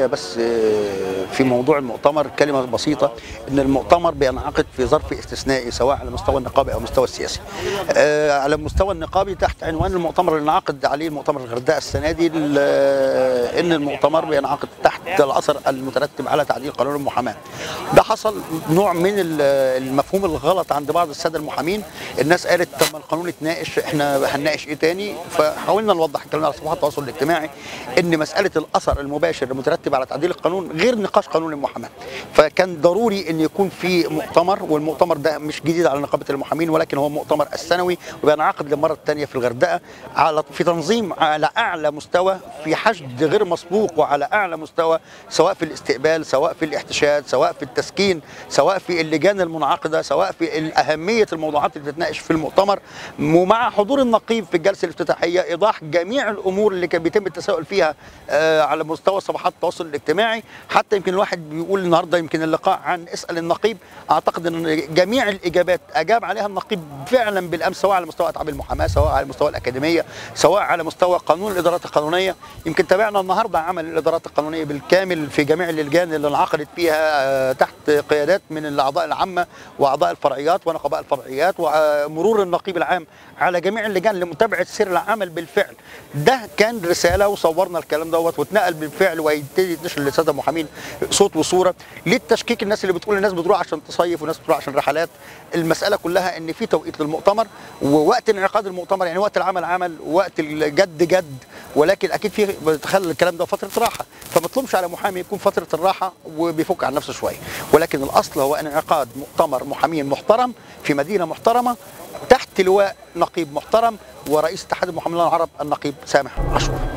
البدايه بس آه، في موضوع المؤتمر كلمه بسيطه ان المؤتمر بينعقد في ظرف استثنائي سواء على مستوى النقابي او المستوى السياسي. آه، على المستوى النقابي تحت عنوان المؤتمر اللي انعقد عليه المؤتمر الغردقه السنه دي ال- آه، ان المؤتمر بينعقد تحت الاثر المترتب على تعديل قانون المحاماه. ده حصل نوع من ال- المفهوم الغلط عند بعض الساده المحامين، الناس قالت طب ما القانون اتناقش احنا هنناقش ايه تاني؟ فحاولنا نوضح الكلام ده على صفحات التواصل الاجتماعي ان مساله الاثر المباشر المترتب على تعديل القانون غير نقاش قانون المحاماه. فكان ضروري ان يكون في مؤتمر والمؤتمر ده مش جديد على نقابه المحامين ولكن هو مؤتمر السنوي وبينعقد للمره الثانيه في الغردقه على في تنظيم على اعلى مستوى في حشد غير مسبوق وعلى اعلى مستوى سواء في الاستقبال سواء في الاحتشاد سواء في التسكين سواء في اللجان المنعقده سواء في اهميه الموضوعات اللي بتتناقش في المؤتمر ومع حضور النقيب في الجلسه الافتتاحيه ايضاح جميع الامور اللي كان بيتم التساؤل فيها آه، على مستوى صفحات التواصل الاجتماعي حتى يمكن الواحد بيقول النهارده يمكن اللقاء عن اسال النقيب اعتقد ان جميع الاجابات اجاب عليها النقيب فعلا بالامس سواء على مستوى اتعاب المحاماه سواء على مستوى الاكاديميه سواء على مستوى قانون الادارات القانونيه يمكن تابعنا النهارده عمل الادارات القانونيه بالكامل في جميع اللجان اللي انعقدت فيها آه، تحت قيادات من الاعضاء العامه واعضاء الفرعيات ونقباء الفرعيات ومرور النقيب العام على جميع اللجان لمتابعه سير العمل بالفعل ده كان رساله وصورنا الكلام دوت واتنقل بالفعل وهيبتدي يتنشر للساده المحامين صوت وصوره للتشكيك الناس اللي بتقول الناس بتروح عشان تصيف وناس بتروح عشان رحلات المساله كلها ان في توقيت للمؤتمر ووقت انعقاد المؤتمر يعني وقت العمل عمل وقت الجد جد ولكن اكيد في بتخلي الكلام ده فتره راحه فما تطلبش على محامي يكون فتره الراحه وبيفك عن نفسه شويه ولكن الاصل هو انعقاد مؤتمر محامين محترم في مدينه محترمه تحت لواء نقيب محترم ورئيس اتحاد المحامين العرب النقيب سامح عاشور